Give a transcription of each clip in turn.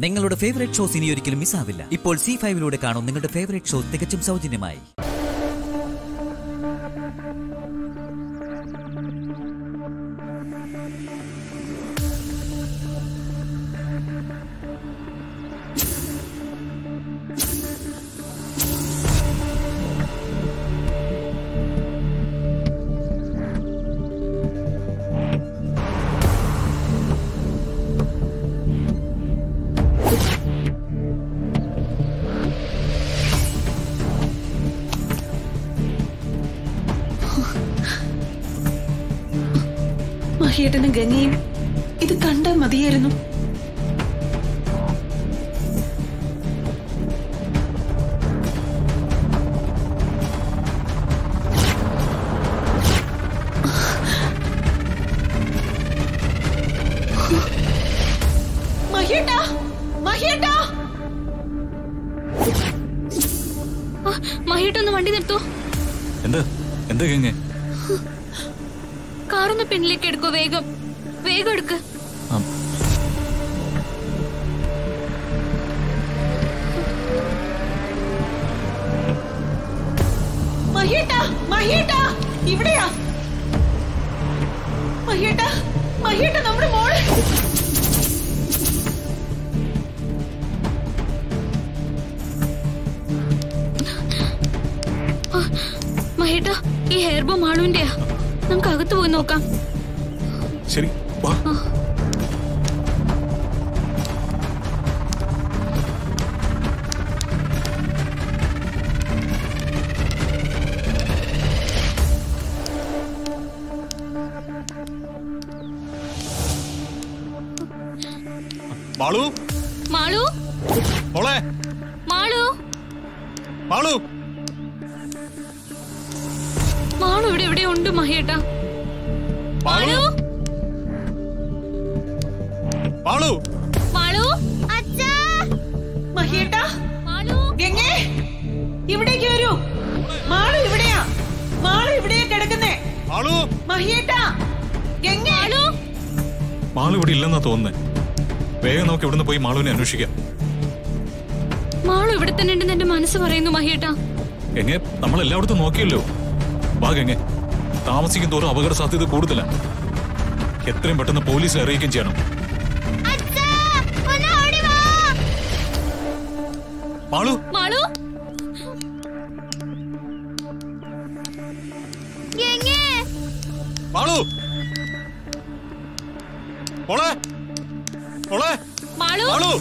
നിങ്ങളുടെ favourite shows ഇനി ഒരിക്കലും മിസ്സാവില്ല ഇപ്പോൾ സി ഫൈവിലൂടെ കാണും നിങ്ങളുടെ ഫേവറേറ്റ് ഷോ തികച്ചും സൗജന്യമായി മഹിയേട്ടനും ഗംഗയും ഇത് കണ്ടാൽ മതിയായിരുന്നു മഹിയേട്ടാ മഹിയേട്ടാ മഹിട്ടൊന്ന് വണ്ടി നിർത്തൂ എന്താ എന്താ ഗംഗെ കാറൊന്ന് പിന്നിലേക്ക് എടുക്കോ വേഗം വേഗം എടുക്ക് ആ, മഹിയേട്ടാ മഹിയേട്ടാ ഇവിടെയാ മഹിയേട്ടാ മഹിയേട്ടാ നമ്മുടെ മോള് മഹിട്ട ഈ ഹെയർ ബോ മാളുവിന്റെയാ നമുക്ക് അകത്ത് പോയി നോക്കാം ശരി വാ മാളു മാളു മോളെ മാളു മാളു മാളു ഇവിടെ എവിടെ ഉണ്ട് മഹിയേട്ട മാളു മാളു മാളു മഹിയേട്ടാ മാളു ഗംഗേ ഇവിടേക്ക് വരൂ മാളു ഇവിടെയാ മാളു ഇവിടെയാ കിടക്കുന്നേ മാളു മഹിയേട്ടാ ഗംഗേ മാളു മാളു ഇവിടെ ഇല്ലെന്നാ തോന്നുന്നേ വേഗം നമുക്ക് ഇവിടുന്ന് പോയി മാളുവിനെ അന്വേഷിക്കാം മാളു ഇവിടെ തന്നെ ഉണ്ടെന്ന് എന്റെ മനസ്സ് പറയുന്നു മഹിയേട്ട എങ്ങനെ നമ്മൾ എല്ലായിടത്തും നോക്കിയല്ലോ വാ ഗംഗെ താമസിക്കും തോറും അപകട സാധ്യത കൂടുതലാണ് എത്രയും പെട്ടെന്ന് പോലീസിൽ അറിയിക്കുകയും ചെയ്യണം മാളു മാളു മാളു മോളെ മോളെ മാളു മാളു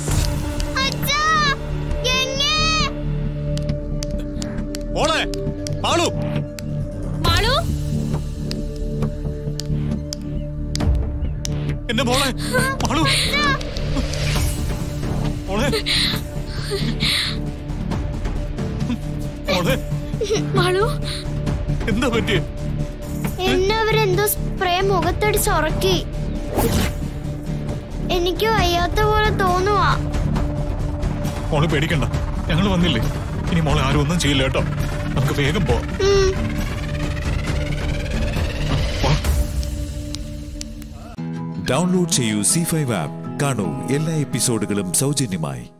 മോളെ മാളു മാളു എന്റെ മോളെ മാളു മോളെ മോളെ മാളു എന്താ പറ്റിയേ എന്നെ അവരെന്തോ സ്പ്രേ മുഖത്തടിച്ച് ഉറക്കി എനിക്ക് വയ്യാത്ത പോലെ തോന്നുവാ മോളെ പേടിക്കണ്ട ഞങ്ങൾ വന്നില്ലേ ഇനി മോളെ ആരും ഒന്നും ചെയ്യില്ല കേട്ടോ നമുക്ക് വേഗം പോവാം ഉം. വാ. ഡൗൺലോഡ് ചെയ്യൂ സി ഫൈവ് ആപ്പ് കാണൂ എല്ലാ എപ്പിസോഡുകളും സൗജന്യമായി